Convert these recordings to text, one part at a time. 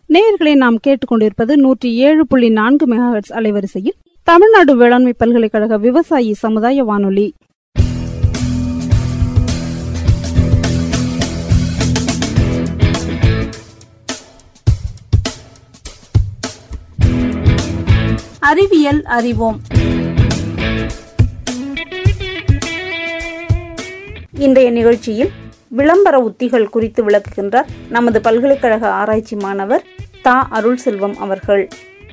நேயர்களை நாம் கேட்டுக்கொண்டிருப்பது நூற்றி ஏழு புள்ளி நான்கு மெகாஹெட்ஸ் அலைவரிசையில் தமிழ்நாடு வேளாண்மை பல்கலைக்கழக விவசாயி சமுதாய வானொலி அறிவியல் அறிவோம் இன்றைய நிகழ்ச்சியில் விளம்பர உத்திகள் குறித்து விளக்குகின்றார் நமது பல்கலைக்கழக ஆராய்ச்சி மாணவர் தா அருள் செல்வம் அவர்கள்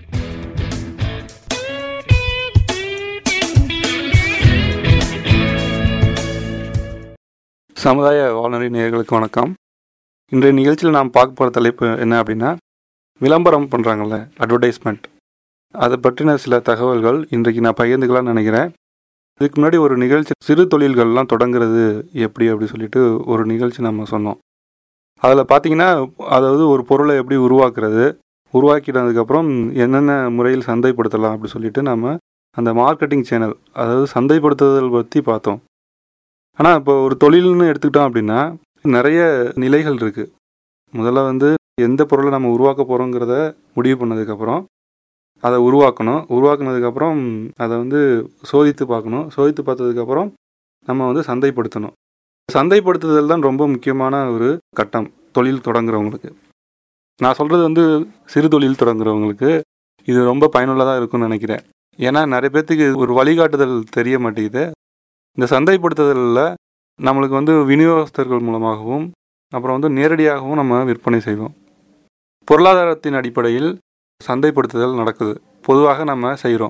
சமுதாய வானொலி நேயர்களுக்கு வணக்கம் இன்றைய நிகழ்ச்சியில் நாம் பார்க்க போகிற தலைப்பு என்ன அப்படின்னா விளம்பரம் பண்ணுறாங்கல்ல அட்வர்டைஸ்மெண்ட் அதை பற்றின சில தகவல்கள் இன்றைக்கு நான் பகிர்ந்துக்கலாம்னு நினைக்கிறேன் இதுக்கு முன்னாடி ஒரு நிகழ்ச்சி சிறு தொழில்கள்லாம் தொடங்குறது எப்படி அப்படி சொல்லிட்டு ஒரு நிகழ்ச்சி நம்ம சொன்னோம் அதில் பார்த்தீங்கன்னா அதாவது ஒரு பொருளை எப்படி உருவாக்குறது உருவாக்கினதுக்கப்புறம் என்னென்ன முறையில் சந்தைப்படுத்தலாம் அப்படி சொல்லிட்டு நம்ம அந்த மார்க்கெட்டிங் சேனல் அதாவது சந்தைப்படுத்துதல் பற்றி பார்த்தோம் ஆனால் இப்போ ஒரு தொழில்னு எடுத்துக்கிட்டோம் அப்படின்னா நிறைய நிலைகள் இருக்குது முதல்ல வந்து எந்த பொருளை நம்ம உருவாக்க போகிறோங்கிறத முடிவு பண்ணதுக்கப்புறம் அதை உருவாக்கணும் உருவாக்குனதுக்கப்புறம் அதை வந்து சோதித்து பார்க்கணும் சோதித்து பார்த்ததுக்கப்புறம் நம்ம வந்து சந்தைப்படுத்தணும் சந்தைப்படுத்துதல் தான் ரொம்ப முக்கியமான ஒரு கட்டம் தொழில் தொடங்குறவங்களுக்கு நான் சொல்கிறது வந்து சிறு தொழில் தொடங்குறவங்களுக்கு இது ரொம்ப பயனுள்ளதாக இருக்கும்னு நினைக்கிறேன் ஏன்னா நிறைய பேர்த்துக்கு ஒரு வழிகாட்டுதல் தெரிய மாட்டேங்குது இந்த சந்தைப்படுத்துதலில் நம்மளுக்கு வந்து விநியோகஸ்தர்கள் மூலமாகவும் அப்புறம் வந்து நேரடியாகவும் நம்ம விற்பனை செய்வோம் பொருளாதாரத்தின் அடிப்படையில் சந்தைப்படுத்துதல் நடக்குது பொதுவாக நம்ம செய்கிறோம்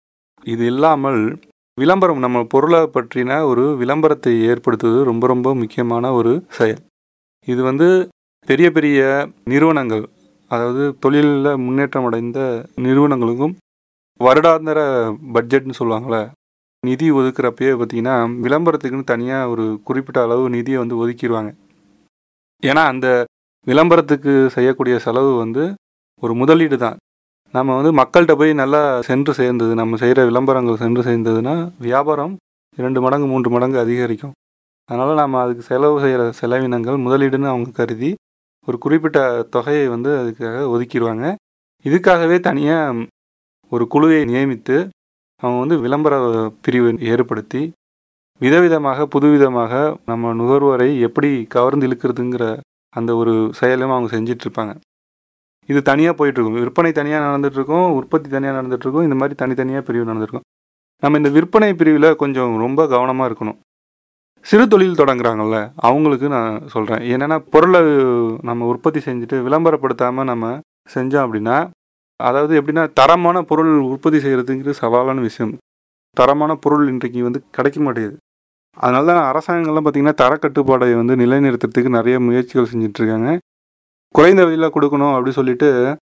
இது இல்லாமல் விளம்பரம் நம்ம பொருளை பற்றின ஒரு விளம்பரத்தை ஏற்படுத்துவது ரொம்ப ரொம்ப முக்கியமான ஒரு செயல் இது வந்து பெரிய பெரிய நிறுவனங்கள் அதாவது தொழிலில் முன்னேற்றம் அடைந்த நிறுவனங்களுக்கும் வருடாந்திர பட்ஜெட்னு சொல்லுவாங்களே நிதி ஒதுக்குறப்பயே பார்த்தீங்கன்னா விளம்பரத்துக்குன்னு தனியாக ஒரு குறிப்பிட்ட அளவு நிதியை வந்து ஒதுக்கிடுவாங்க ஏன்னா அந்த விளம்பரத்துக்கு செய்யக்கூடிய செலவு வந்து ஒரு முதலீடு தான் நம்ம வந்து மக்கள்கிட்ட போய் நல்லா சென்று சேர்ந்தது நம்ம செய்கிற விளம்பரங்கள் சென்று சேர்ந்ததுன்னா வியாபாரம் இரண்டு மடங்கு மூன்று மடங்கு அதிகரிக்கும் அதனால் நம்ம அதுக்கு செலவு செய்கிற செலவினங்கள் முதலீடுன்னு அவங்க கருதி ஒரு குறிப்பிட்ட தொகையை வந்து அதுக்காக ஒதுக்கிடுவாங்க இதுக்காகவே தனியாக ஒரு குழுவை நியமித்து அவங்க வந்து விளம்பர பிரிவு ஏற்படுத்தி விதவிதமாக புதுவிதமாக நம்ம நுகர்வோரை எப்படி கவர்ந்து இழுக்கிறதுங்கிற அந்த ஒரு செயலும் அவங்க செஞ்சிட்ருப்பாங்க இது தனியாக போயிட்டுருக்கும் விற்பனை தனியாக நடந்துகிட்ருக்கும் உற்பத்தி தனியாக நடந்துகிட்ருக்கும் இந்த மாதிரி தனித்தனியாக பிரிவு நடந்திருக்கும் நம்ம இந்த விற்பனை பிரிவில் கொஞ்சம் ரொம்ப கவனமாக இருக்கணும் சிறு தொழில் தொடங்குறாங்கல்ல அவங்களுக்கு நான் சொல்கிறேன் என்னென்னா பொருளை நம்ம உற்பத்தி செஞ்சுட்டு விளம்பரப்படுத்தாமல் நம்ம செஞ்சோம் அப்படின்னா அதாவது எப்படின்னா தரமான பொருள் உற்பத்தி செய்கிறதுங்கிறது சவாலான விஷயம் தரமான பொருள் இன்றைக்கு வந்து கிடைக்க மாட்டேங்குது அதனால தான் அரசாங்கங்கள்லாம் பார்த்திங்கன்னா தரக்கட்டுப்பாடை வந்து நிலைநிறுத்துறதுக்கு நிறைய முயற்சிகள் செஞ்சிட்ருக்காங்க குறைந்த விலையில் கொடுக்கணும் அப்படி சொல்லிட்டு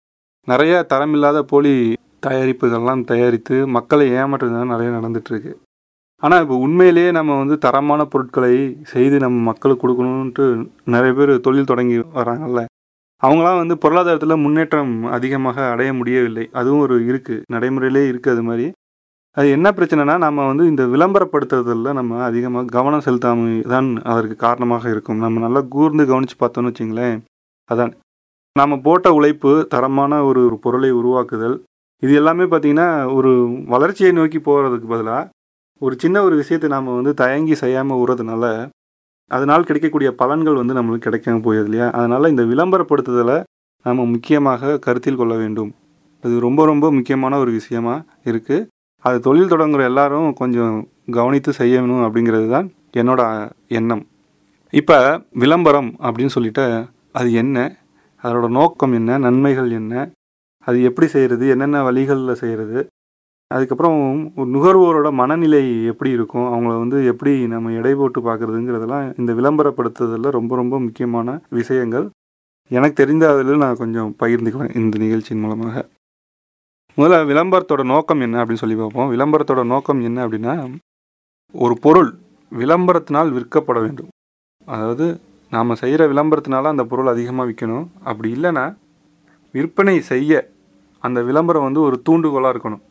நிறைய தரமில்லாத போலி தயாரிப்புகள்லாம் தயாரித்து மக்களை ஏமாற்றுறது நிறைய நடந்துகிட்ருக்கு ஆனால் இப்போ உண்மையிலேயே நம்ம வந்து தரமான பொருட்களை செய்து நம்ம மக்களுக்கு கொடுக்கணுன்ட்டு நிறைய பேர் தொழில் தொடங்கி வராங்கல்ல அவங்களாம் வந்து பொருளாதாரத்தில் முன்னேற்றம் அதிகமாக அடைய முடியவில்லை அதுவும் ஒரு இருக்குது நடைமுறையிலே இருக்குது அது மாதிரி அது என்ன பிரச்சனைனா நம்ம வந்து இந்த விளம்பரப்படுத்துறதில் நம்ம அதிகமாக கவனம் செலுத்தாமல் தான் அதற்கு காரணமாக இருக்கும் நம்ம நல்லா கூர்ந்து கவனித்து பார்த்தோன்னு வச்சிங்களேன் அதான் நாம் போட்ட உழைப்பு தரமான ஒரு ஒரு பொருளை உருவாக்குதல் இது எல்லாமே பார்த்திங்கன்னா ஒரு வளர்ச்சியை நோக்கி போகிறதுக்கு பதிலாக ஒரு சின்ன ஒரு விஷயத்தை நாம் வந்து தயங்கி செய்யாமல் விடுறதுனால அதனால் கிடைக்கக்கூடிய பலன்கள் வந்து நம்மளுக்கு கிடைக்காம போயிடுது இல்லையா அதனால் இந்த விளம்பரப்படுத்துதலை நம்ம முக்கியமாக கருத்தில் கொள்ள வேண்டும் அது ரொம்ப ரொம்ப முக்கியமான ஒரு விஷயமா இருக்குது அது தொழில் தொடங்குற எல்லாரும் கொஞ்சம் கவனித்து செய்யணும் அப்படிங்கிறது தான் என்னோட எண்ணம் இப்போ விளம்பரம் அப்படின்னு சொல்லிட்டு அது என்ன அதோட நோக்கம் என்ன நன்மைகள் என்ன அது எப்படி செய்கிறது என்னென்ன வழிகளில் செய்கிறது அதுக்கப்புறம் ஒரு நுகர்வோரோட மனநிலை எப்படி இருக்கும் அவங்கள வந்து எப்படி நம்ம எடை போட்டு பார்க்குறதுங்கிறதெல்லாம் இந்த விளம்பரப்படுத்துதலில் ரொம்ப ரொம்ப முக்கியமான விஷயங்கள் எனக்கு தெரிந்த அதில் நான் கொஞ்சம் பகிர்ந்துக்குவேன் இந்த நிகழ்ச்சியின் மூலமாக முதல்ல விளம்பரத்தோட நோக்கம் என்ன அப்படின்னு சொல்லி பார்ப்போம் விளம்பரத்தோட நோக்கம் என்ன அப்படின்னா ஒரு பொருள் விளம்பரத்தினால் விற்கப்பட வேண்டும் அதாவது நாம் செய்கிற விளம்பரத்தினால அந்த பொருள் அதிகமாக விற்கணும் அப்படி இல்லைன்னா விற்பனை செய்ய அந்த விளம்பரம் வந்து ஒரு தூண்டுகோலாக இருக்கணும்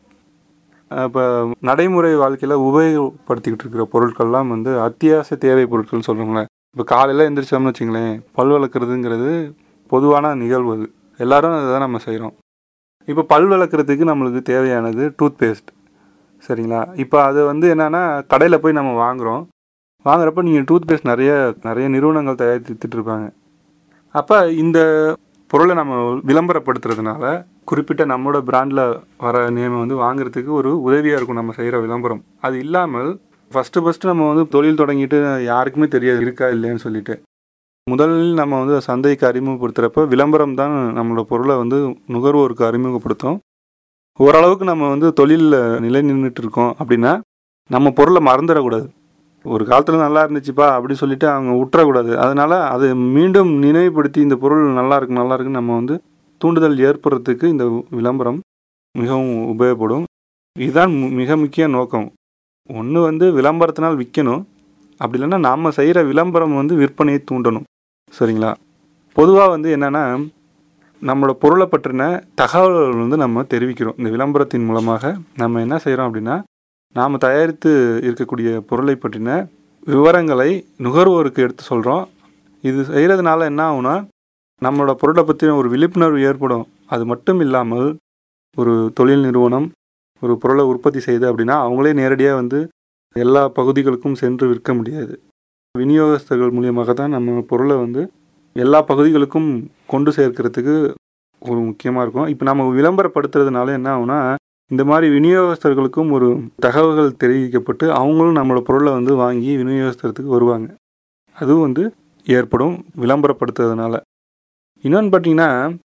இப்போ நடைமுறை வாழ்க்கையில் உபயோகப்படுத்திக்கிட்டு இருக்கிற பொருட்கள்லாம் வந்து அத்தியாவசிய தேவை பொருட்கள்னு சொல்கிறோம்ல இப்போ காலையில் எந்திரிச்சோம்னு வச்சுங்களேன் பல் வளர்க்குறதுங்கிறது பொதுவான நிகழ்வு அது எல்லாரும் அதை தான் நம்ம செய்கிறோம் இப்போ பல் விளக்குறதுக்கு நம்மளுக்கு தேவையானது டூத் பேஸ்ட் சரிங்களா இப்போ அது வந்து என்னென்னா கடையில் போய் நம்ம வாங்குகிறோம் வாங்குறப்ப நீங்கள் டூத் பேஸ்ட் நிறைய நிறைய நிறுவனங்கள் தயாரித்து வித்துட்டு இருப்பாங்க அப்போ இந்த பொருளை நம்ம விளம்பரப்படுத்துறதுனால குறிப்பிட்ட நம்மளோட பிராண்டில் வர நேமை வந்து வாங்குறதுக்கு ஒரு உதவியாக இருக்கும் நம்ம செய்கிற விளம்பரம் அது இல்லாமல் ஃபஸ்ட்டு ஃபஸ்ட்டு நம்ம வந்து தொழில் தொடங்கிட்டு யாருக்குமே தெரியாது இருக்கா இல்லைன்னு சொல்லிட்டு முதலில் நம்ம வந்து சந்தைக்கு அறிமுகப்படுத்துகிறப்ப விளம்பரம் தான் நம்மளோட பொருளை வந்து நுகர்வோருக்கு அறிமுகப்படுத்தும் ஓரளவுக்கு நம்ம வந்து தொழிலில் நிலை நின்றுட்டு இருக்கோம் அப்படின்னா நம்ம பொருளை மறந்துடக்கூடாது ஒரு காலத்தில் நல்லா இருந்துச்சுப்பா அப்படி சொல்லிட்டு அவங்க விட்டுறக்கூடாது அதனால அதை மீண்டும் நினைவுபடுத்தி இந்த பொருள் நல்லா இருக்கு நல்லா இருக்குன்னு நம்ம வந்து தூண்டுதல் ஏற்படுறதுக்கு இந்த விளம்பரம் மிகவும் உபயோகப்படும் இதுதான் மு- மிக முக்கிய நோக்கம் ஒன்று வந்து விளம்பரத்தினால் விற்கணும் அப்படி இல்லைன்னா நாம் செய்கிற விளம்பரம் வந்து விற்பனையை தூண்டணும் சரிங்களா பொதுவாக வந்து என்னென்னா நம்மளோட பொருளை பற்றின தகவல்கள் வந்து நம்ம தெரிவிக்கிறோம் இந்த விளம்பரத்தின் மூலமாக நம்ம என்ன செய்கிறோம் அப்படின்னா நாம் தயாரித்து இருக்கக்கூடிய பொருளை பற்றின விவரங்களை நுகர்வோருக்கு எடுத்து சொல்கிறோம் இது செய்கிறதுனால என்ன ஆகும்னா நம்மளோட பொருளை பற்றின ஒரு விழிப்புணர்வு ஏற்படும் அது மட்டும் இல்லாமல் ஒரு தொழில் நிறுவனம் ஒரு பொருளை உற்பத்தி செய்யுது அப்படின்னா அவங்களே நேரடியாக வந்து எல்லா பகுதிகளுக்கும் சென்று விற்க முடியாது விநியோகஸ்தர்கள் மூலியமாக தான் நம்ம பொருளை வந்து எல்லா பகுதிகளுக்கும் கொண்டு சேர்க்கிறதுக்கு ஒரு முக்கியமாக இருக்கும் இப்போ நம்ம விளம்பரப்படுத்துறதுனால என்ன ஆகும்னா இந்த மாதிரி விநியோகஸ்தர்களுக்கும் ஒரு தகவல்கள் தெரிவிக்கப்பட்டு அவங்களும் நம்மளோட பொருளை வந்து வாங்கி விநியோகஸ்தரத்துக்கு வருவாங்க அதுவும் வந்து ஏற்படும் விளம்பரப்படுத்துறதுனால இன்னொன்று பார்த்தீங்கன்னா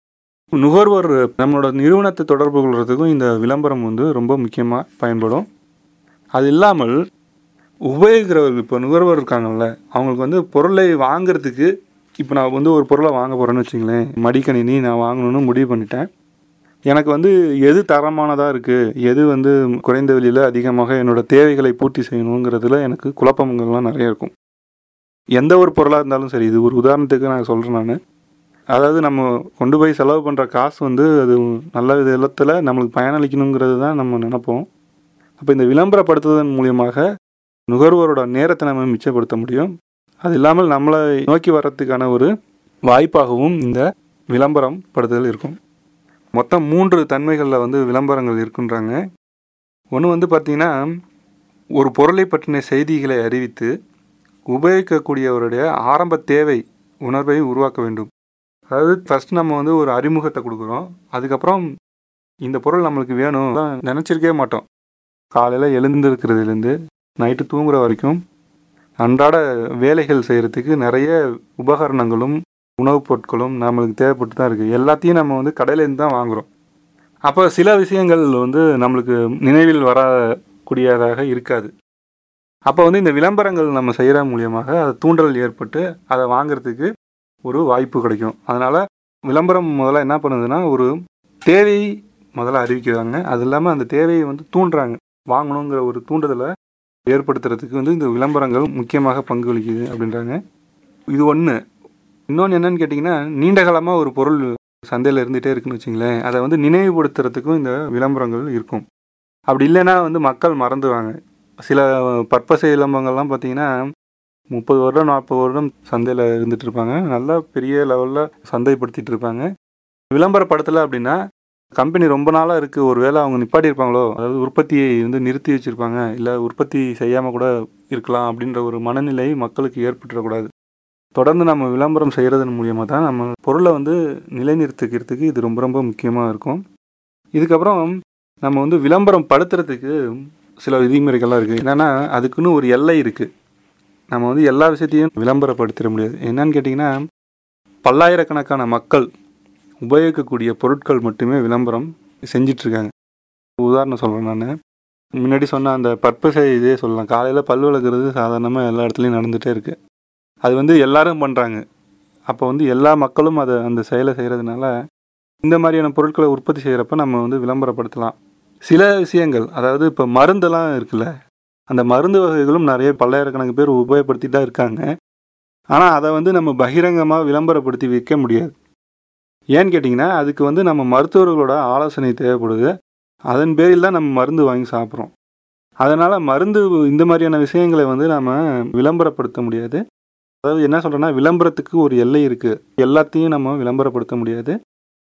நுகர்வோர் நம்மளோட நிறுவனத்தை தொடர்பு கொள்றதுக்கும் இந்த விளம்பரம் வந்து ரொம்ப முக்கியமாக பயன்படும் அது இல்லாமல் உபயோகிக்கிறவர்கள் இப்போ நுகர்வோர் இருக்காங்கல்ல அவங்களுக்கு வந்து பொருளை வாங்குறதுக்கு இப்போ நான் வந்து ஒரு பொருளை வாங்க போகிறேன்னு வச்சுங்களேன் மடிக்கணினி நான் வாங்கணும்னு முடிவு பண்ணிட்டேன் எனக்கு வந்து எது தரமானதாக இருக்குது எது வந்து குறைந்த விலையில் அதிகமாக என்னோட தேவைகளை பூர்த்தி செய்யணுங்கிறதுல எனக்கு குழப்பங்கள்லாம் நிறைய இருக்கும் எந்த ஒரு பொருளாக இருந்தாலும் சரி இது ஒரு உதாரணத்துக்கு நான் சொல்கிறேன் நான் அதாவது நம்ம கொண்டு போய் செலவு பண்ணுற காசு வந்து அது நல்ல விதத்தில் நம்மளுக்கு பயனளிக்கணுங்கிறது தான் நம்ம நினைப்போம் அப்போ இந்த விளம்பரப்படுத்துவதன் மூலியமாக நுகர்வோரோட நேரத்தை நம்ம மிச்சப்படுத்த முடியும் அது இல்லாமல் நம்மளை நோக்கி வர்றதுக்கான ஒரு வாய்ப்பாகவும் இந்த விளம்பரம் படுத்துதல் இருக்கும் மொத்தம் மூன்று தன்மைகளில் வந்து விளம்பரங்கள் இருக்குன்றாங்க ஒன்று வந்து பார்த்திங்கன்னா ஒரு பொருளை பற்றின செய்திகளை அறிவித்து உபயோகிக்கக்கூடியவருடைய ஆரம்ப தேவை உணர்வை உருவாக்க வேண்டும் அதாவது ஃபஸ்ட் நம்ம வந்து ஒரு அறிமுகத்தை கொடுக்குறோம் அதுக்கப்புறம் இந்த பொருள் நம்மளுக்கு வேணும் நினச்சிருக்கவே மாட்டோம் காலையில் எழுந்திருக்கிறதுலேருந்து நைட்டு தூங்குற வரைக்கும் அன்றாட வேலைகள் செய்கிறதுக்கு நிறைய உபகரணங்களும் உணவுப் பொருட்களும் நம்மளுக்கு தேவைப்பட்டு தான் இருக்குது எல்லாத்தையும் நம்ம வந்து கடையிலேருந்து தான் வாங்குகிறோம் அப்போ சில விஷயங்கள் வந்து நம்மளுக்கு நினைவில் வரக்கூடியதாக இருக்காது அப்போ வந்து இந்த விளம்பரங்கள் நம்ம செய்கிற மூலியமாக அது தூண்டல் ஏற்பட்டு அதை வாங்குறதுக்கு ஒரு வாய்ப்பு கிடைக்கும் அதனால் விளம்பரம் முதல்ல என்ன பண்ணுதுன்னா ஒரு தேவையை முதல்ல அறிவிக்கிறாங்க அது இல்லாமல் அந்த தேவையை வந்து தூண்டுறாங்க வாங்கணுங்கிற ஒரு தூண்டுதலை ஏற்படுத்துறதுக்கு வந்து இந்த விளம்பரங்கள் முக்கியமாக பங்களிக்குது அப்படின்றாங்க இது ஒன்று இன்னொன்று என்னன்னு கேட்டிங்கன்னா நீண்ட காலமாக ஒரு பொருள் சந்தையில் இருந்துகிட்டே இருக்குன்னு வச்சுங்களேன் அதை வந்து நினைவுபடுத்துறதுக்கும் இந்த விளம்பரங்கள் இருக்கும் அப்படி இல்லைன்னா வந்து மக்கள் மறந்துடுவாங்க சில பற்பசை விளம்பரங்கள்லாம் பார்த்தீங்கன்னா முப்பது வருடம் நாற்பது வருடம் சந்தையில் இருந்துட்டு இருப்பாங்க நல்லா பெரிய லெவலில் சந்தைப்படுத்திட்டு இருப்பாங்க விளம்பரப்படுத்தலை அப்படின்னா கம்பெனி ரொம்ப நாளாக இருக்குது ஒரு வேளை அவங்க நிப்பாட்டியிருப்பாங்களோ அதாவது உற்பத்தியை வந்து நிறுத்தி வச்சுருப்பாங்க இல்லை உற்பத்தி செய்யாமல் கூட இருக்கலாம் அப்படின்ற ஒரு மனநிலை மக்களுக்கு ஏற்பட்டுறக்கூடாது தொடர்ந்து நம்ம விளம்பரம் செய்கிறதன் மூலியமாக தான் நம்ம பொருளை வந்து நிலைநிறுத்திக்கிறதுக்கு இது ரொம்ப ரொம்ப முக்கியமாக இருக்கும் இதுக்கப்புறம் நம்ம வந்து விளம்பரம் படுத்துறதுக்கு சில விதிமுறைகள்லாம் இருக்குது என்னென்னா அதுக்குன்னு ஒரு எல்லை இருக்குது நம்ம வந்து எல்லா விஷயத்தையும் விளம்பரப்படுத்திட முடியாது என்னன்னு கேட்டிங்கன்னா பல்லாயிரக்கணக்கான மக்கள் உபயோகிக்கக்கூடிய பொருட்கள் மட்டுமே விளம்பரம் செஞ்சிட்ருக்காங்க உதாரணம் சொல்கிறேன் நான் முன்னாடி சொன்ன அந்த பற்பசை இதே சொல்லலாம் காலையில் பல் விளக்குறது சாதாரணமாக எல்லா இடத்துலையும் நடந்துகிட்டே இருக்குது அது வந்து எல்லாரும் பண்ணுறாங்க அப்போ வந்து எல்லா மக்களும் அதை அந்த செயலை செய்கிறதுனால இந்த மாதிரியான பொருட்களை உற்பத்தி செய்கிறப்ப நம்ம வந்து விளம்பரப்படுத்தலாம் சில விஷயங்கள் அதாவது இப்போ மருந்தெல்லாம் இருக்குல்ல அந்த மருந்து வகைகளும் நிறைய பல்லாயிரக்கணக்கு பேர் உபயோகப்படுத்திட்டு தான் இருக்காங்க ஆனால் அதை வந்து நம்ம பகிரங்கமாக விளம்பரப்படுத்தி விற்க முடியாது ஏன்னு கேட்டிங்கன்னா அதுக்கு வந்து நம்ம மருத்துவர்களோட ஆலோசனை தேவைப்படுது அதன் பேரில் தான் நம்ம மருந்து வாங்கி சாப்பிட்றோம் அதனால் மருந்து இந்த மாதிரியான விஷயங்களை வந்து நம்ம விளம்பரப்படுத்த முடியாது அதாவது என்ன சொல்கிறேன்னா விளம்பரத்துக்கு ஒரு எல்லை இருக்குது எல்லாத்தையும் நம்ம விளம்பரப்படுத்த முடியாது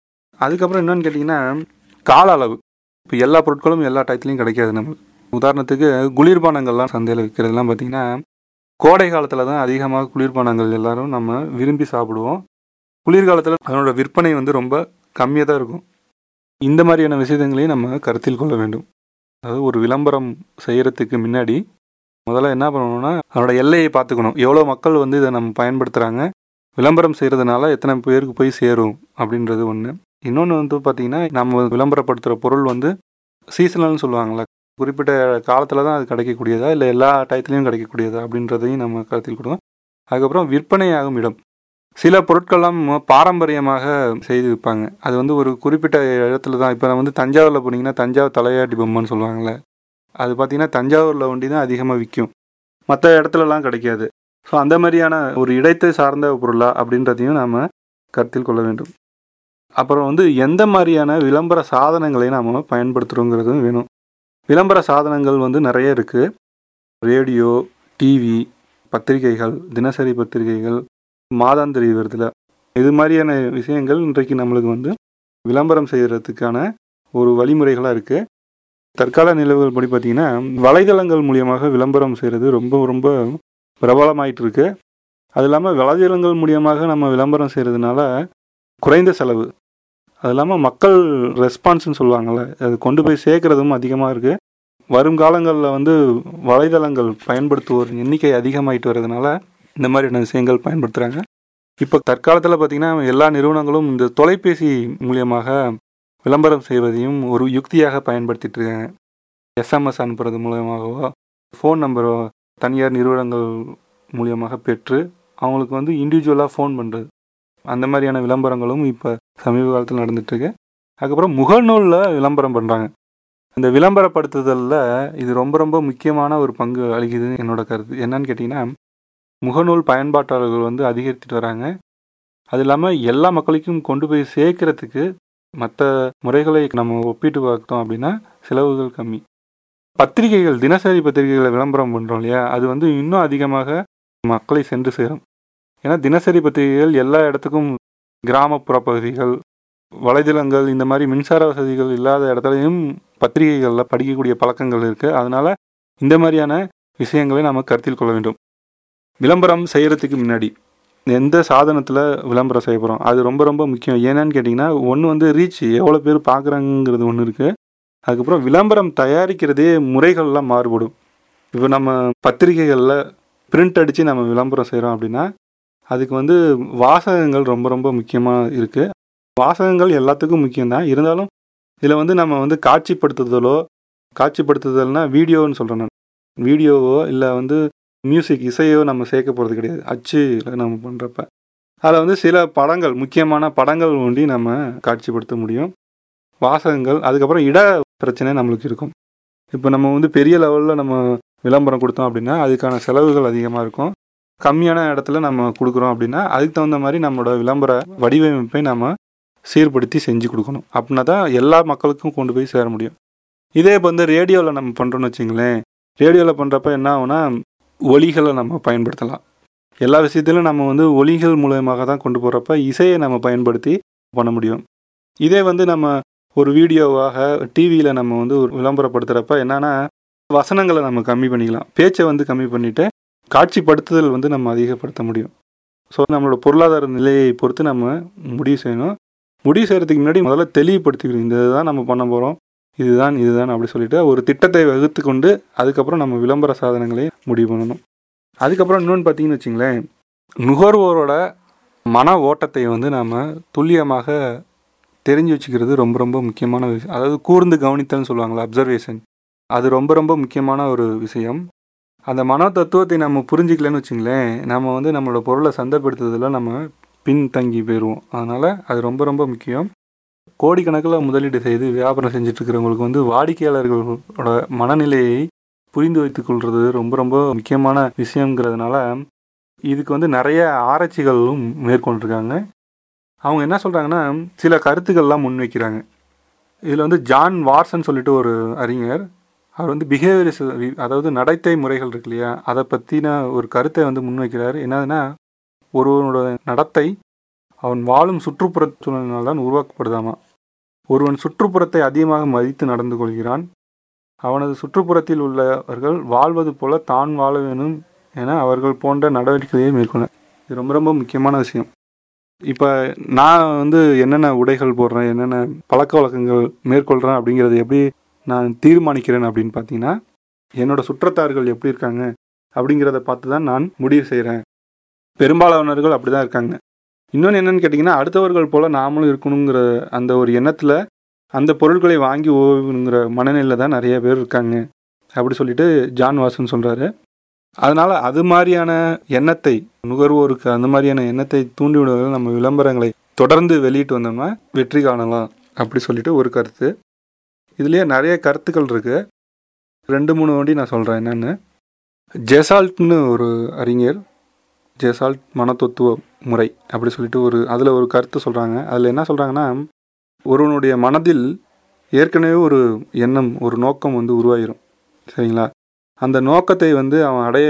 அதுக்கப்புறம் என்னன்னு கேட்டிங்கன்னா கால அளவு இப்போ எல்லா பொருட்களும் எல்லா டயத்துலையும் கிடைக்காது நம்மளுக்கு உதாரணத்துக்கு குளிர்பானங்கள்லாம் சந்தையில் விற்கிறதுலாம் பார்த்திங்கன்னா கோடை காலத்தில் தான் அதிகமாக குளிர்பானங்கள் எல்லாரும் நம்ம விரும்பி சாப்பிடுவோம் குளிர்காலத்தில் அதனோட விற்பனை வந்து ரொம்ப கம்மியாக தான் இருக்கும் இந்த மாதிரியான விஷயங்களையும் நம்ம கருத்தில் கொள்ள வேண்டும் அதாவது ஒரு விளம்பரம் செய்கிறதுக்கு முன்னாடி முதல்ல என்ன பண்ணணும்னா அதனோட எல்லையை பார்த்துக்கணும் எவ்வளோ மக்கள் வந்து இதை நம்ம பயன்படுத்துகிறாங்க விளம்பரம் செய்கிறதுனால எத்தனை பேருக்கு போய் சேரும் அப்படின்றது ஒன்று இன்னொன்று வந்து பார்த்திங்கன்னா நம்ம விளம்பரப்படுத்துகிற பொருள் வந்து சீசனல்னு சொல்லுவாங்கள்ல குறிப்பிட்ட காலத்தில் தான் அது கிடைக்கக்கூடியதா இல்லை எல்லா டயத்துலையும் கிடைக்கக்கூடியதா அப்படின்றதையும் நம்ம கருத்தில் கொடுக்கணும் அதுக்கப்புறம் விற்பனையாகும் இடம் சில பொருட்கள்லாம் பாரம்பரியமாக செய்து விற்பாங்க அது வந்து ஒரு குறிப்பிட்ட இடத்துல தான் இப்போ வந்து தஞ்சாவூரில் போனீங்கன்னா தஞ்சாவூர் தலையாட்டி பொம்மைன்னு சொல்லுவாங்கள்ல அது பார்த்திங்கன்னா தஞ்சாவூரில் ஒண்டி தான் அதிகமாக விற்கும் மற்ற இடத்துலலாம் கிடைக்காது ஸோ அந்த மாதிரியான ஒரு இடத்தை சார்ந்த பொருளா அப்படின்றதையும் நாம் கருத்தில் கொள்ள வேண்டும் அப்புறம் வந்து எந்த மாதிரியான விளம்பர சாதனங்களை நாம் பயன்படுத்துகிறோங்கிறதும் வேணும் விளம்பர சாதனங்கள் வந்து நிறைய இருக்குது ரேடியோ டிவி பத்திரிகைகள் தினசரி பத்திரிகைகள் மாதாந்திரி விருதில் இது மாதிரியான விஷயங்கள் இன்றைக்கு நம்மளுக்கு வந்து விளம்பரம் செய்கிறதுக்கான ஒரு வழிமுறைகளாக இருக்குது தற்கால நிலவுகள் படி பார்த்திங்கன்னா வலைதளங்கள் மூலியமாக விளம்பரம் செய்கிறது ரொம்ப ரொம்ப பிரபலமாயிட்டு இருக்கு அது இல்லாமல் வலைதளங்கள் மூலியமாக நம்ம விளம்பரம் செய்கிறதுனால குறைந்த செலவு அது இல்லாமல் மக்கள் ரெஸ்பான்ஸ்னு சொல்லுவாங்கள்ல அது கொண்டு போய் சேர்க்குறதும் அதிகமாக இருக்குது வருங்காலங்களில் வந்து வலைதளங்கள் பயன்படுத்துவோர் எண்ணிக்கை அதிகமாயிட்டு வர்றதுனால இந்த மாதிரியான விஷயங்கள் பயன்படுத்துகிறாங்க இப்போ தற்காலத்தில் பார்த்திங்கன்னா எல்லா நிறுவனங்களும் இந்த தொலைபேசி மூலியமாக விளம்பரம் செய்வதையும் ஒரு யுக்தியாக பயன்படுத்திட்டு இருக்காங்க எஸ்எம்எஸ் அனுப்புறது மூலயமாகவோ ஃபோன் நம்பரோ தனியார் நிறுவனங்கள் மூலியமாக பெற்று அவங்களுக்கு வந்து இண்டிவிஜுவலாக ஃபோன் பண்ணுறது அந்த மாதிரியான விளம்பரங்களும் இப்போ சமீப காலத்தில் நடந்துட்டுருக்கு அதுக்கப்புறம் முகநூலில் விளம்பரம் பண்ணுறாங்க இந்த விளம்பரப்படுத்துதலில் இது ரொம்ப ரொம்ப முக்கியமான ஒரு பங்கு அளிக்குதுன்னு என்னோட கருத்து என்னன்னு கேட்டிங்கன்னா முகநூல் பயன்பாட்டாளர்கள் வந்து அதிகரித்துட்டு வராங்க அது இல்லாமல் எல்லா மக்களுக்கும் கொண்டு போய் சேர்க்கறதுக்கு மற்ற முறைகளை நம்ம ஒப்பிட்டு பார்த்தோம் அப்படின்னா செலவுகள் கம்மி பத்திரிகைகள் தினசரி பத்திரிகைகளை விளம்பரம் பண்ணுறோம் இல்லையா அது வந்து இன்னும் அதிகமாக மக்களை சென்று சேரும் ஏன்னா தினசரி பத்திரிகைகள் எல்லா இடத்துக்கும் கிராமப்புற பகுதிகள் வலைதளங்கள் இந்த மாதிரி மின்சார வசதிகள் இல்லாத இடத்துலையும் பத்திரிகைகளில் படிக்கக்கூடிய பழக்கங்கள் இருக்குது அதனால் இந்த மாதிரியான விஷயங்களை நாம் கருத்தில் கொள்ள வேண்டும் விளம்பரம் செய்கிறதுக்கு முன்னாடி எந்த சாதனத்தில் விளம்பரம் செய்ய போகிறோம் அது ரொம்ப ரொம்ப முக்கியம் ஏன்னு கேட்டிங்கன்னா ஒன்று வந்து ரீச் எவ்வளோ பேர் பார்க்குறாங்கிறது ஒன்று இருக்குது அதுக்கப்புறம் விளம்பரம் தயாரிக்கிறதே முறைகள்லாம் மாறுபடும் இப்போ நம்ம பத்திரிகைகளில் பிரிண்ட் அடித்து நம்ம விளம்பரம் செய்கிறோம் அப்படின்னா அதுக்கு வந்து வாசகங்கள் ரொம்ப ரொம்ப முக்கியமாக இருக்குது வாசகங்கள் எல்லாத்துக்கும் முக்கியம்தான் இருந்தாலும் இதில் வந்து நம்ம வந்து காட்சிப்படுத்துதலோ காட்சிப்படுத்துதல்னா வீடியோன்னு சொல்கிறேன் நான் வீடியோவோ இல்லை வந்து மியூசிக் இசையோ நம்ம சேர்க்க போகிறது கிடையாது அச்சு நம்ம பண்ணுறப்ப அதில் வந்து சில படங்கள் முக்கியமான படங்கள் ஒண்டி நம்ம காட்சிப்படுத்த முடியும் வாசகங்கள் அதுக்கப்புறம் இட பிரச்சனை நம்மளுக்கு இருக்கும் இப்போ நம்ம வந்து பெரிய லெவலில் நம்ம விளம்பரம் கொடுத்தோம் அப்படின்னா அதுக்கான செலவுகள் அதிகமாக இருக்கும் கம்மியான இடத்துல நம்ம கொடுக்குறோம் அப்படின்னா அதுக்கு தகுந்த மாதிரி நம்மளோட விளம்பர வடிவமைப்பை நம்ம சீர்படுத்தி செஞ்சு கொடுக்கணும் அப்படின்னா தான் எல்லா மக்களுக்கும் கொண்டு போய் சேர முடியும் இதே இப்போ வந்து ரேடியோவில் நம்ம பண்ணுறோன்னு வச்சுங்களேன் ரேடியோவில் பண்ணுறப்ப என்ன ஆகும்னா ஒலிகளை நம்ம பயன்படுத்தலாம் எல்லா விஷயத்திலும் நம்ம வந்து ஒலிகள் மூலயமாக தான் கொண்டு போகிறப்ப இசையை நம்ம பயன்படுத்தி பண்ண முடியும் இதே வந்து நம்ம ஒரு வீடியோவாக டிவியில் நம்ம வந்து ஒரு விளம்பரப்படுத்துகிறப்ப என்னன்னா வசனங்களை நம்ம கம்மி பண்ணிக்கலாம் பேச்சை வந்து கம்மி பண்ணிவிட்டு காட்சிப்படுத்துதல் வந்து நம்ம அதிகப்படுத்த முடியும் ஸோ நம்மளோட பொருளாதார நிலையை பொறுத்து நம்ம முடிவு செய்யணும் முடிவு செய்கிறதுக்கு முன்னாடி முதல்ல தெளிவுபடுத்திக்கணும் இந்த இதுதான் நம்ம பண்ண போகிறோம் இதுதான் இதுதான் அப்படி சொல்லிட்டு ஒரு திட்டத்தை வகுத்து கொண்டு அதுக்கப்புறம் நம்ம விளம்பர சாதனங்களை முடிவு பண்ணணும் அதுக்கப்புறம் இன்னொன்று பார்த்தீங்கன்னு வச்சிங்களேன் நுகர்வோரோட மன ஓட்டத்தை வந்து நாம் துல்லியமாக தெரிஞ்சு வச்சுக்கிறது ரொம்ப ரொம்ப முக்கியமான விஷயம் அதாவது கூர்ந்து கவனித்தல்னு சொல்லுவாங்களா அப்சர்வேஷன் அது ரொம்ப ரொம்ப முக்கியமான ஒரு விஷயம் அந்த மன தத்துவத்தை நம்ம புரிஞ்சிக்கலன்னு வச்சுங்களேன் நம்ம வந்து நம்மளோட பொருளை சந்தைப்படுத்துறதுல நம்ம பின்தங்கி போயிடுவோம் அதனால் அது ரொம்ப ரொம்ப முக்கியம் கோடிக்கணக்கில் முதலீடு செய்து வியாபாரம் செஞ்சுட்டு இருக்கிறவங்களுக்கு வந்து வாடிக்கையாளர்களோட மனநிலையை புரிந்து வைத்துக் கொள்வது ரொம்ப ரொம்ப முக்கியமான விஷயங்கிறதுனால இதுக்கு வந்து நிறைய ஆராய்ச்சிகளும் மேற்கொண்டிருக்காங்க அவங்க என்ன சொல்கிறாங்கன்னா சில கருத்துக்கள்லாம் முன்வைக்கிறாங்க இதில் வந்து ஜான் வார்சன் சொல்லிட்டு ஒரு அறிஞர் அவர் வந்து பிஹேவியர்ஸ் அதாவது நடத்தை முறைகள் இருக்கு இல்லையா அதை பற்றின ஒரு கருத்தை வந்து முன்வைக்கிறார் என்னதுன்னா ஒருவனோட நடத்தை அவன் வாழும் சுற்றுப்புற சூழலினால் தான் உருவாக்கப்படுதாமா ஒருவன் சுற்றுப்புறத்தை அதிகமாக மதித்து நடந்து கொள்கிறான் அவனது சுற்றுப்புறத்தில் உள்ளவர்கள் வாழ்வது போல தான் வாழ வேணும் என அவர்கள் போன்ற நடவடிக்கையை மேற்கொள்ள இது ரொம்ப ரொம்ப முக்கியமான விஷயம் இப்போ நான் வந்து என்னென்ன உடைகள் போடுறேன் என்னென்ன பழக்க வழக்கங்கள் மேற்கொள்கிறேன் அப்படிங்கிறது எப்படி நான் தீர்மானிக்கிறேன் அப்படின்னு பார்த்தீங்கன்னா என்னோட சுற்றத்தார்கள் எப்படி இருக்காங்க அப்படிங்கிறத பார்த்து தான் நான் முடிவு செய்கிறேன் பெரும்பாலானவர்கள் அப்படி தான் இருக்காங்க இன்னொன்று என்னன்னு கேட்டிங்கன்னா அடுத்தவர்கள் போல் நாமளும் இருக்கணுங்கிற அந்த ஒரு எண்ணத்தில் அந்த பொருட்களை வாங்கி ஓவிங்கிற மனநிலையில் தான் நிறைய பேர் இருக்காங்க அப்படி சொல்லிட்டு ஜான் வாசன் சொல்கிறாரு அதனால் அது மாதிரியான எண்ணத்தை நுகர்வோருக்கு அந்த மாதிரியான எண்ணத்தை தூண்டிவிடுவதில் நம்ம விளம்பரங்களை தொடர்ந்து வெளியிட்டு வந்தோம்னா வெற்றி காணலாம் அப்படி சொல்லிட்டு ஒரு கருத்து இதுலேயே நிறைய கருத்துக்கள் இருக்குது ரெண்டு மூணு வண்டி நான் சொல்கிறேன் என்னென்னு ஜெசால்ட்னு ஒரு அறிஞர் ஜெசால்ட் மனத்தத்துவ முறை அப்படி சொல்லிட்டு ஒரு அதில் ஒரு கருத்து சொல்கிறாங்க அதில் என்ன சொல்கிறாங்கன்னா ஒருவனுடைய மனதில் ஏற்கனவே ஒரு எண்ணம் ஒரு நோக்கம் வந்து உருவாயிரும் சரிங்களா அந்த நோக்கத்தை வந்து அவன் அடைய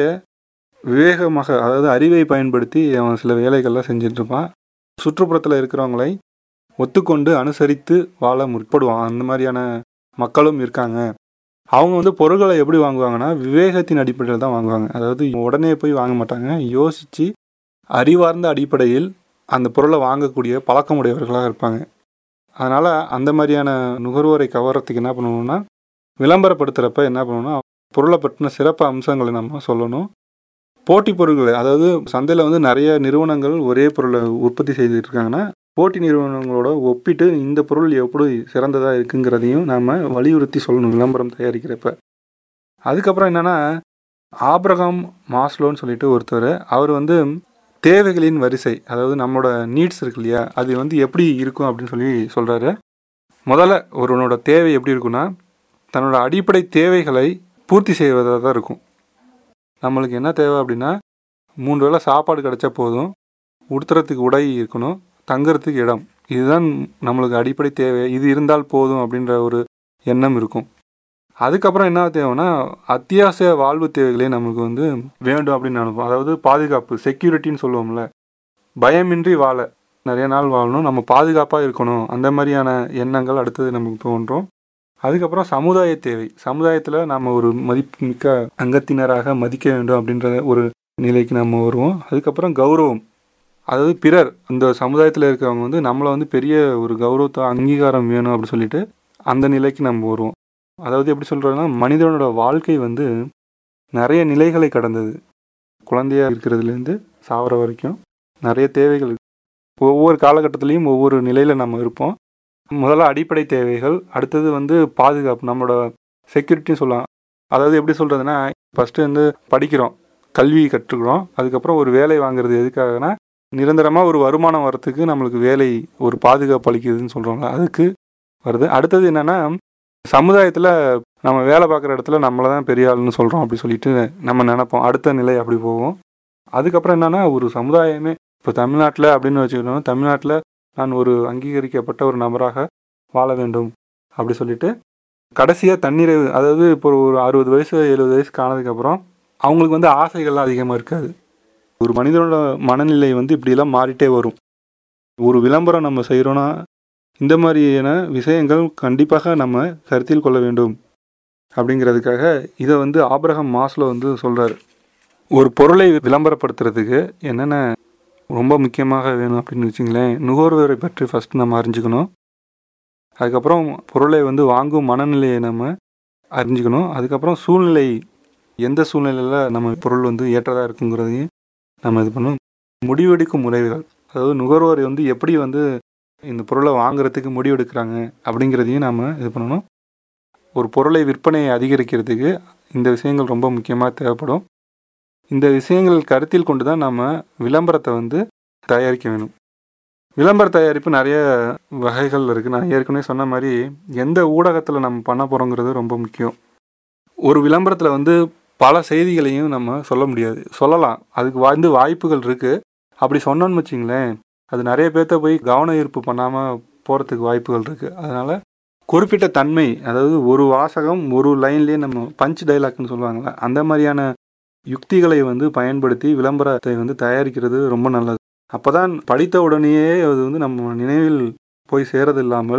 விவேகமாக அதாவது அறிவை பயன்படுத்தி அவன் சில வேலைகள்லாம் செஞ்சிட்ருப்பான் சுற்றுப்புறத்தில் இருக்கிறவங்களை ஒத்துக்கொண்டு அனுசரித்து வாழ முற்படுவான் அந்த மாதிரியான மக்களும் இருக்காங்க அவங்க வந்து பொருட்களை எப்படி வாங்குவாங்கன்னா விவேகத்தின் அடிப்படையில் தான் வாங்குவாங்க அதாவது உடனே போய் வாங்க மாட்டாங்க யோசித்து அறிவார்ந்த அடிப்படையில் அந்த பொருளை வாங்கக்கூடிய பழக்கமுடையவர்களாக இருப்பாங்க அதனால் அந்த மாதிரியான நுகர்வோரை கவர்றதுக்கு என்ன பண்ணணும்னா விளம்பரப்படுத்துகிறப்ப என்ன பண்ணணும்னா பொருளை பற்றின சிறப்பு அம்சங்களை நம்ம சொல்லணும் போட்டி பொருட்களை அதாவது சந்தையில் வந்து நிறைய நிறுவனங்கள் ஒரே பொருளை உற்பத்தி செய்துட்டு இருக்காங்கன்னா போட்டி நிறுவனங்களோட ஒப்பிட்டு இந்த பொருள் எப்படி சிறந்ததாக இருக்குங்கிறதையும் நாம் வலியுறுத்தி சொல்லணும் விளம்பரம் தயாரிக்கிறப்ப அதுக்கப்புறம் என்னென்னா ஆப்ரகாம் மாஸ்லோன்னு சொல்லிட்டு ஒருத்தர் அவர் வந்து தேவைகளின் வரிசை அதாவது நம்மளோட நீட்ஸ் இருக்கு இல்லையா அது வந்து எப்படி இருக்கும் அப்படின்னு சொல்லி சொல்கிறாரு முதல்ல ஒருவனோட தேவை எப்படி இருக்குன்னா தன்னோட அடிப்படை தேவைகளை பூர்த்தி செய்வதாக தான் இருக்கும் நம்மளுக்கு என்ன தேவை அப்படின்னா மூன்று வேளை சாப்பாடு கிடைச்சா போதும் உடுத்துறதுக்கு உடை இருக்கணும் தங்குறதுக்கு இடம் இதுதான் நம்மளுக்கு அடிப்படை தேவை இது இருந்தால் போதும் அப்படின்ற ஒரு எண்ணம் இருக்கும் அதுக்கப்புறம் என்ன தேவைன்னா அத்தியாவசிய வாழ்வு தேவைகளே நம்மளுக்கு வந்து வேண்டும் அப்படின்னு நினைப்போம் அதாவது பாதுகாப்பு செக்யூரிட்டின்னு சொல்லுவோம்ல பயமின்றி வாழ நிறைய நாள் வாழணும் நம்ம பாதுகாப்பாக இருக்கணும் அந்த மாதிரியான எண்ணங்கள் அடுத்தது நமக்கு தோன்றும் அதுக்கப்புறம் சமுதாய தேவை சமுதாயத்தில் நம்ம ஒரு மதிப்புமிக்க அங்கத்தினராக மதிக்க வேண்டும் அப்படின்ற ஒரு நிலைக்கு நம்ம வருவோம் அதுக்கப்புறம் கௌரவம் அதாவது பிறர் இந்த சமுதாயத்தில் இருக்கிறவங்க வந்து நம்மளை வந்து பெரிய ஒரு கௌரவத்தை அங்கீகாரம் வேணும் அப்படின்னு சொல்லிட்டு அந்த நிலைக்கு நம்ம வருவோம் அதாவது எப்படி சொல்கிறதுனா மனிதனோட வாழ்க்கை வந்து நிறைய நிலைகளை கடந்தது குழந்தையாக இருக்கிறதுலேருந்து சாவர வரைக்கும் நிறைய தேவைகள் இருக்கு. ஒவ்வொரு காலகட்டத்திலையும் ஒவ்வொரு நிலையில் நம்ம இருப்போம் முதல்ல அடிப்படை தேவைகள் அடுத்தது வந்து பாதுகாப்பு நம்மளோட செக்யூரிட்டின்னு சொல்லலாம் அதாவது எப்படி சொல்கிறதுனா ஃபஸ்ட்டு வந்து படிக்கிறோம் கல்வி கற்றுக்கிறோம் அதுக்கப்புறம் ஒரு வேலை வாங்குறது எதுக்காகனா நிரந்தரமாக ஒரு வருமானம் வரத்துக்கு நம்மளுக்கு வேலை ஒரு பாதுகாப்பு அளிக்குதுன்னு சொல்கிறோம்ல அதுக்கு வருது அடுத்தது என்னென்னா சமுதாயத்தில் நம்ம வேலை பார்க்குற இடத்துல நம்மளை தான் பெரிய ஆளுன்னு சொல்கிறோம் அப்படி சொல்லிட்டு நம்ம நினைப்போம் அடுத்த நிலை அப்படி போவோம் அதுக்கப்புறம் என்னென்னா ஒரு சமுதாயமே இப்போ தமிழ்நாட்டில் அப்படின்னு வச்சுக்கிட்டோம்னா தமிழ்நாட்டில் நான் ஒரு அங்கீகரிக்கப்பட்ட ஒரு நபராக வாழ வேண்டும் அப்படி சொல்லிட்டு கடைசியாக தன்னிறைவு அதாவது இப்போ ஒரு அறுபது வயசு எழுபது வயசுக்கு ஆனதுக்கப்புறம் அவங்களுக்கு வந்து ஆசைகள்லாம் அதிகமாக இருக்காது ஒரு மனிதனோட மனநிலை வந்து இப்படிலாம் மாறிட்டே வரும் ஒரு விளம்பரம் நம்ம செய்கிறோன்னா இந்த மாதிரியான விஷயங்கள் கண்டிப்பாக நம்ம கருத்தில் கொள்ள வேண்டும் அப்படிங்கிறதுக்காக இதை வந்து ஆபிரகம் மாஸ்லோ வந்து சொல்கிறார் ஒரு பொருளை விளம்பரப்படுத்துறதுக்கு என்னென்ன ரொம்ப முக்கியமாக வேணும் அப்படின்னு வச்சுங்களேன் நுகர்வோரை பற்றி ஃபஸ்ட் நம்ம அறிஞ்சுக்கணும் அதுக்கப்புறம் பொருளை வந்து வாங்கும் மனநிலையை நம்ம அறிஞ்சுக்கணும் அதுக்கப்புறம் சூழ்நிலை எந்த சூழ்நிலையில் நம்ம பொருள் வந்து ஏற்றதாக இருக்குங்கிறதையும் நம்ம இது பண்ணணும் முடிவெடுக்கும் முறைகள் அதாவது நுகர்வோர் வந்து எப்படி வந்து இந்த பொருளை வாங்குறதுக்கு முடிவெடுக்கிறாங்க அப்படிங்கிறதையும் நாம் இது பண்ணணும் ஒரு பொருளை விற்பனையை அதிகரிக்கிறதுக்கு இந்த விஷயங்கள் ரொம்ப முக்கியமாக தேவைப்படும் இந்த விஷயங்கள் கருத்தில் கொண்டு தான் நம்ம விளம்பரத்தை வந்து தயாரிக்க வேணும் விளம்பர தயாரிப்பு நிறைய வகைகள் இருக்குது நான் ஏற்கனவே சொன்ன மாதிரி எந்த ஊடகத்தில் நம்ம பண்ண போகிறோங்கிறது ரொம்ப முக்கியம் ஒரு விளம்பரத்தில் வந்து பல செய்திகளையும் நம்ம சொல்ல முடியாது சொல்லலாம் அதுக்கு வந்து வாய்ப்புகள் இருக்குது அப்படி சொன்னோன்னு வச்சிங்களேன் அது நிறைய பேர்த்த போய் கவன ஈர்ப்பு பண்ணாமல் போகிறதுக்கு வாய்ப்புகள் இருக்குது அதனால் குறிப்பிட்ட தன்மை அதாவது ஒரு வாசகம் ஒரு லைன்லேயே நம்ம பஞ்ச் டைலாக்னு சொல்லுவாங்கள்ல அந்த மாதிரியான யுக்திகளை வந்து பயன்படுத்தி விளம்பரத்தை வந்து தயாரிக்கிறது ரொம்ப நல்லது அப்போ தான் படித்த உடனேயே அது வந்து நம்ம நினைவில் போய் சேரது இல்லாமல்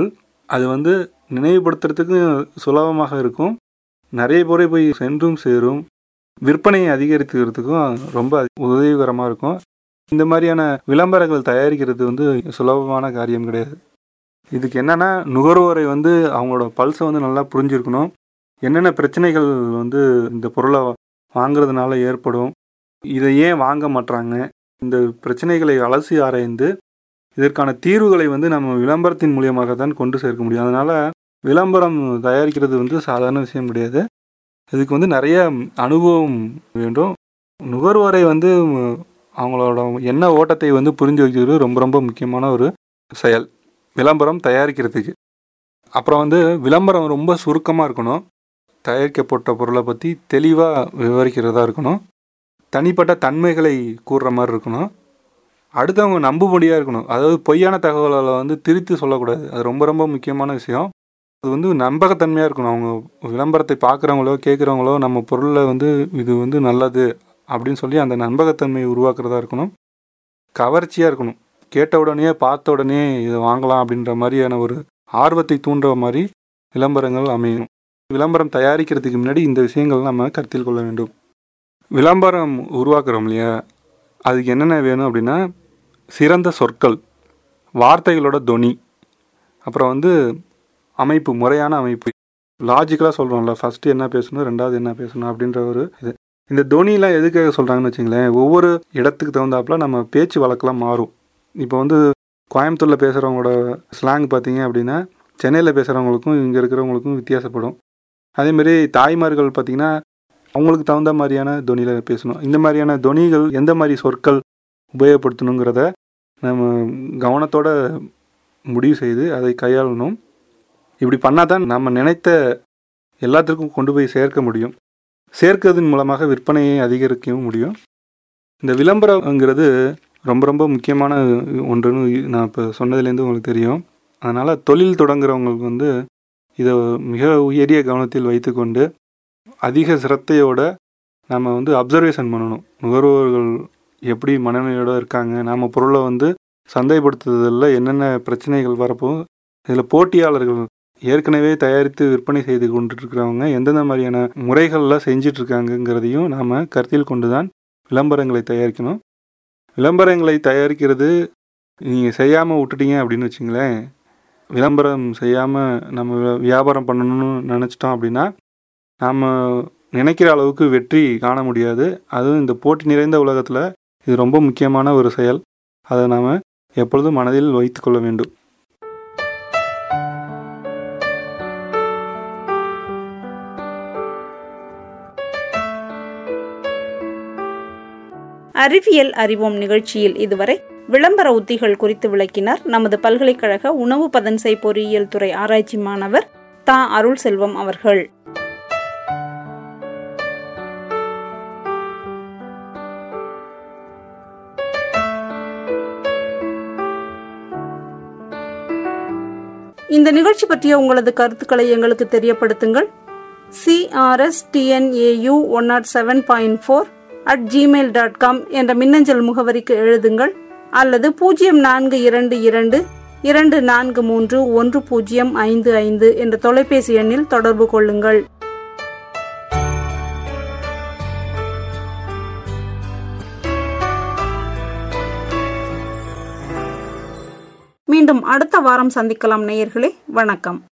அது வந்து நினைவுபடுத்துறதுக்கு சுலபமாக இருக்கும் நிறைய பேரை போய் சென்றும் சேரும் விற்பனையை அதிகரித்துக்கிறதுக்கும் ரொம்ப உதவிகரமாக இருக்கும் இந்த மாதிரியான விளம்பரங்கள் தயாரிக்கிறது வந்து சுலபமான காரியம் கிடையாது இதுக்கு என்னென்னா நுகர்வோரை வந்து அவங்களோட பல்ஸை வந்து நல்லா புரிஞ்சிருக்கணும் என்னென்ன பிரச்சனைகள் வந்து இந்த பொருளை வாங்குறதுனால ஏற்படும் இதை ஏன் வாங்க மாட்றாங்க இந்த பிரச்சனைகளை அலசி ஆராய்ந்து இதற்கான தீர்வுகளை வந்து நம்ம விளம்பரத்தின் மூலியமாக தான் கொண்டு சேர்க்க முடியும் அதனால் விளம்பரம் தயாரிக்கிறது வந்து சாதாரண விஷயம் கிடையாது இதுக்கு வந்து நிறைய அனுபவம் வேண்டும் நுகர்வோரை வந்து அவங்களோட எண்ண ஓட்டத்தை வந்து புரிஞ்சு வைக்கிறது ரொம்ப ரொம்ப முக்கியமான ஒரு செயல் விளம்பரம் தயாரிக்கிறதுக்கு அப்புறம் வந்து விளம்பரம் ரொம்ப சுருக்கமாக இருக்கணும் தயாரிக்கப்பட்ட பொருளை பற்றி தெளிவாக விவரிக்கிறதா இருக்கணும் தனிப்பட்ட தன்மைகளை கூறுற மாதிரி இருக்கணும் அடுத்தவங்க நம்பும்படியாக இருக்கணும் அதாவது பொய்யான தகவல்களை வந்து திரித்து சொல்லக்கூடாது அது ரொம்ப ரொம்ப முக்கியமான விஷயம் அது வந்து நம்பகத்தன்மையாக இருக்கணும் அவங்க விளம்பரத்தை பார்க்குறவங்களோ கேட்குறவங்களோ நம்ம பொருளை வந்து இது வந்து நல்லது அப்படின்னு சொல்லி அந்த நம்பகத்தன்மையை உருவாக்குறதா இருக்கணும் கவர்ச்சியாக இருக்கணும் கேட்ட உடனே பார்த்த உடனே இதை வாங்கலாம் அப்படின்ற மாதிரியான ஒரு ஆர்வத்தை தூண்டுற மாதிரி விளம்பரங்கள் அமையணும் விளம்பரம் தயாரிக்கிறதுக்கு முன்னாடி இந்த விஷயங்கள் நம்ம கருத்தில் கொள்ள வேண்டும் விளம்பரம் உருவாக்குறோம் இல்லையா அதுக்கு என்னென்ன வேணும் அப்படின்னா சிறந்த சொற்கள் வார்த்தைகளோட தொனி அப்புறம் வந்து அமைப்பு முறையான அமைப்பு லாஜிக்கலாக சொல்கிறோம்ல ஃபஸ்ட்டு என்ன பேசணும் ரெண்டாவது என்ன பேசணும் அப்படின்ற ஒரு இது இந்த தொனிலாம் எதுக்காக சொல்கிறாங்கன்னு வச்சுங்களேன் ஒவ்வொரு இடத்துக்கு தகுந்தாப்புல நம்ம பேச்சு வழக்கெல்லாம் மாறும் இப்போ வந்து கோயம்புத்தூரில் பேசுகிறவங்களோட ஸ்லாங் பார்த்தீங்க அப்படின்னா சென்னையில் பேசுகிறவங்களுக்கும் இங்கே இருக்கிறவங்களுக்கும் வித்தியாசப்படும் அதேமாரி தாய்மார்கள் பார்த்திங்கன்னா அவங்களுக்கு தகுந்த மாதிரியான தொனியில் பேசணும் இந்த மாதிரியான தொனிகள் எந்த மாதிரி சொற்கள் உபயோகப்படுத்தணுங்கிறத நம்ம கவனத்தோட முடிவு செய்து அதை கையாளணும் இப்படி பண்ணால் தான் நம்ம நினைத்த எல்லாத்திற்கும் கொண்டு போய் சேர்க்க முடியும் சேர்க்கிறதன் மூலமாக விற்பனையை அதிகரிக்கவும் முடியும் இந்த விளம்பரங்கிறது ரொம்ப ரொம்ப முக்கியமான ஒன்றுன்னு நான் இப்போ சொன்னதுலேருந்து உங்களுக்கு தெரியும் அதனால் தொழில் தொடங்குறவங்களுக்கு வந்து இதை மிக உயரிய கவனத்தில் வைத்துக்கொண்டு அதிக சிரத்தையோட நம்ம வந்து அப்சர்வேஷன் பண்ணணும் நுகர்வோர்கள் எப்படி மனநிலையோடு இருக்காங்க நம்ம பொருளை வந்து சந்தைப்படுத்துறதில் என்னென்ன பிரச்சனைகள் வரப்போ இதில் போட்டியாளர்கள் ஏற்கனவே தயாரித்து விற்பனை செய்து கொண்டுருக்கிறவங்க எந்தெந்த மாதிரியான முறைகளில் செஞ்சிட்ருக்காங்கங்கிறதையும் நாம் கருத்தில் கொண்டு தான் விளம்பரங்களை தயாரிக்கணும் விளம்பரங்களை தயாரிக்கிறது நீங்கள் செய்யாமல் விட்டுட்டீங்க அப்படின்னு வச்சுங்களேன் விளம்பரம் செய்யாமல் நம்ம வியாபாரம் பண்ணணும்னு நினச்சிட்டோம் அப்படின்னா நாம் நினைக்கிற அளவுக்கு வெற்றி காண முடியாது அதுவும் இந்த போட்டி நிறைந்த உலகத்தில் இது ரொம்ப முக்கியமான ஒரு செயல் அதை நாம் எப்பொழுதும் மனதில் வைத்து கொள்ள வேண்டும் அறிவியல் அறிவோம் நிகழ்ச்சியில் இதுவரை விளம்பர உத்திகள் குறித்து விளக்கினார் நமது பல்கலைக்கழக உணவு பதன்சை பொறியியல் துறை ஆராய்ச்சி மாணவர் தா அருள் செல்வம் அவர்கள் இந்த நிகழ்ச்சி பற்றிய உங்களது கருத்துக்களை எங்களுக்கு தெரியப்படுத்துங்கள் CRS TNAU one nought seven point four at Gmail dot com என்ற மின்னஞ்சல் முகவரிக்கு எழுதுங்கள் அல்லது பூஜ்ஜியம் நான்கு இரண்டு இரண்டு இரண்டு நான்கு மூன்று ஒன்று பூஜ்ஜியம் ஐந்து ஐந்து என்ற தொலைபேசி எண்ணில் தொடர்பு கொள்ளுங்கள் மீண்டும் அடுத்த வாரம் சந்திக்கலாம் நேயர்களே வணக்கம்